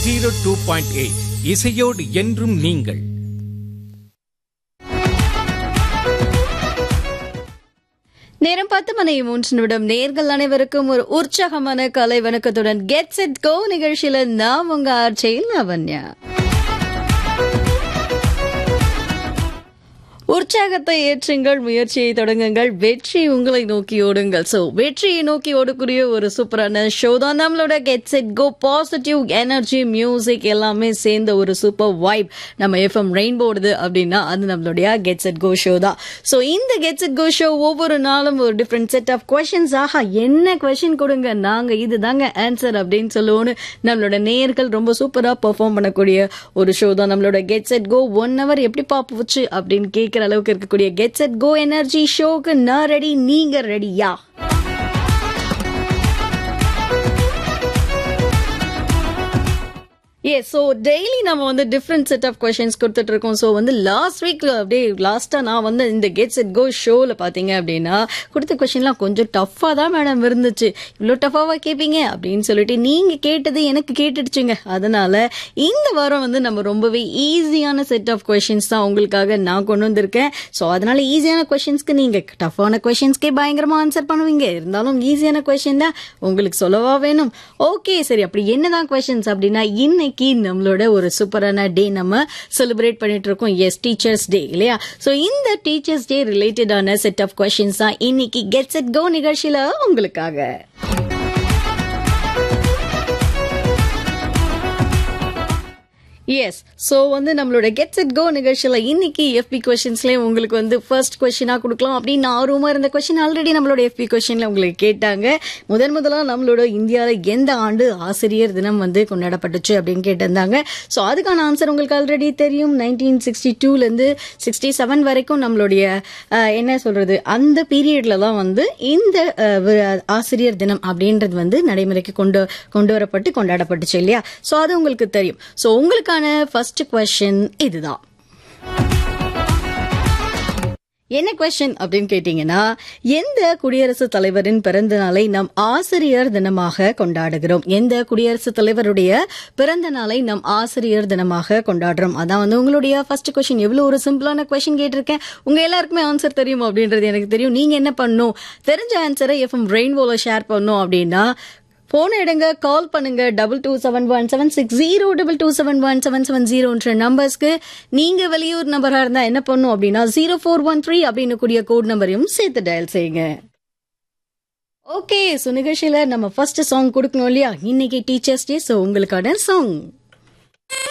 zero two point eight இசையோடு என்றும் நீங்கள் நேரம் பத்து மணி மூன்று நிமிடம் நேர்கள் அனைவருக்கும் ஒரு உற்சாகமான கலை வணக்கத்துடன் கெட் செட் கோ நிகழ்ச்சியில நான் உங்க ஆர்ச்சையில் லாவண்யா உற்சாகத்தை ஏற்றுங்கள் முயற்சியை தொடங்குங்கள் வெற்றி உங்களை நோக்கி ஓடுங்கள் சோ வெற்றியை நோக்கி ஓடக்கூடிய ஒரு சூப்பரான ஷோ தான் நம்மளோட get set go positive energy music எல்லாமே சேர்ந்த ஒரு சூப்பர் வைப் நம்ம எஃப்எம் ரெயின்போடுது அப்படின்னா அது நம்மளுடைய கெட் செட் கோ ஷோ தான் சோ இந்த கெட் செட் கோ ஷோ ஒவ்வொரு நாளும் ஒரு டிஃப்ரெண்ட் செட் ஆஃப் கொஷின்ஸ் ஆஹா என்ன கொஷின் கொடுங்க நாங்க இதுதாங்க ஆன்சர் அப்படின்னு சொல்லுவோன்னு நம்மளோட நேயர்கள் ரொம்ப சூப்பரா பெர்ஃபார்ம் பண்ணக்கூடிய ஒரு ஷோ தான் நம்மளோட get set go one hour எப்படி பாப்புச்சு அப்படின்னு கேட்கிற அளவுக்கு இருக்கக்கூடிய கெட் செட் கோ எனர்ஜி ஷோக்கு நான் ரெடி நீங்க ரெடியா ஏ ஸோ டெய்லி நம்ம வந்து டிஃப்ரெண்ட் செட் ஆஃப் கொஷின்ஸ் கொடுத்துட்டு இருக்கோம் ஸோ வந்து லாஸ்ட் வீக் அப்படியே லாஸ்ட்டாக நான் வந்து இந்த கெட்ஸ் இட் கோ ஷோவில் பார்த்தீங்க அப்படின்னா கொடுத்த கொஷின்லாம் கொஞ்சம் டஃப்பாக தான் மேடம் இருந்துச்சு இவ்வளோ டஃப்பாக கேட்பீங்க அப்படின்னு சொல்லிட்டு நீங்கள் கேட்டது எனக்கு கேட்டுடுச்சுங்க அதனால இந்த வாரம் வந்து நம்ம ரொம்பவே ஈஸியான செட் ஆஃப் கொஷின்ஸ் தான் உங்களுக்காக நான் கொண்டு வந்திருக்கேன் ஸோ அதனால ஈஸியான கொஷின்ஸ்க்கு நீங்கள் டஃப்பான கொஷின்ஸ்க்கே பயங்கரமாக ஆன்சர் பண்ணுவீங்க இருந்தாலும் ஈஸியான கொஷின் தான் உங்களுக்கு சொல்லவா வேணும் ஓகே சரி அப்படி என்னதான் கொஷின்ஸ் அப்படின்னா இன்னைக்கு நம்மளோட ஒரு சூப்பரான டே நம்ம செலிப்ரேட் பண்ணிட்டு இருக்கோம் எஸ் டீச்சர்ஸ் டே இல்லையா ஸோ இந்த டீச்சர்ஸ் டே ரிலேட்டடான செட் ஆஃப் கொஷின்ஸ் தான் இன்னைக்கு கெட் செட் கோ நிகழ்ச்சியில உங்களுக்காக எஸ் ஸோ வந்து நம்மளோட கெட் செட் கோ நிகழ்ச்சியில் இன்னைக்கு எஃபி கொஷின்ஸ்லேயே உங்களுக்கு வந்து ஃபர்ஸ்ட் கொஷினாக கொடுக்கலாம் அப்படின்னு ஆர்வமாக இருந்த கொஷின் ஆல்ரெடி நம்மளோட எஃபி கொஷினில் உங்களுக்கு கேட்டாங்க முதன் முதலாக நம்மளோட இந்தியாவில் எந்த ஆண்டு ஆசிரியர் தினம் வந்து கொண்டாடப்பட்டுச்சு அப்படின்னு கேட்டிருந்தாங்க ஸோ அதுக்கான ஆன்சர் உங்களுக்கு ஆல்ரெடி தெரியும் நைன்டீன் சிக்ஸ்டி டூலேருந்து சிக்ஸ்டி செவன் வரைக்கும் நம்மளுடைய அஹ், என்ன சொல்றது அந்த பீரியட்ல தான் வந்து இந்த அஹ், வி- ஆசிரியர் தினம் அப்படின்றது வந்து நடைமுறைக்கு கொண்டு கொண்டு வரப்பட்டு கொண்டாடப்பட்டுச்சு இல்லையா ஸோ அது உங்களுக்கு தெரியும் ஸோ உங்களுக்கான ஃபர்ஸ்ட் கொஸ்டின் இதுதான் என்ன கொஸ்டின் அப்படின்னு கேட்டீங்கன்னா எந்த குடியரசுத் தலைவரின் பிறந்த நாளை நாம் ஆசிரியர் தினமாக கொண்டாடுகிறோம் எந்த குடியரசுத் தலைவருடைய பிறந்த நாளை நாம் ஆசிரியர் தினமாக கொண்டாடுறோம் அதான் வந்து உங்களுடைய ஃபர்ஸ்ட் கொஸ்டின் எவ்வளவு ஒரு சிம்பிளான கொஸ்டின் கேட்டிருக்கேன் உங்க எல்லாருக்குமே ஆன்சர் தெரியும் அப்படின்றது எனக்கு தெரியும் நீங்க என்ன பண்ணணும் தெரிஞ்ச ஆன்சரை எஃப்எம் ரெயின்போல ஷேர் பண்ணணும் அப்படின்னா போன எடுங்க கால் பண்ணுங்க double two seven one seven six zero double two seven one seven seven ஜீரோன்ற நம்பர்ஸ்க்கு நீங்க வெளியூர் நம்பரா இருந்தா என்ன பண்ணும் அப்படின்னா ஜீரோ ஃபோர் ஒன் த்ரீ அப்படின்னு கூடிய கோட் நம்பரையும் சேர்த்து டயல் செய்யுங்க ஓகே ஸோ நிகழ்ச்சியில நம்ம ஃபர்ஸ்ட் சாங் கொடுக்கணும் இல்லையா இன்னைக்கு டீச்சர்ஸ் டே ஸோ உங்களுக்கான சாங்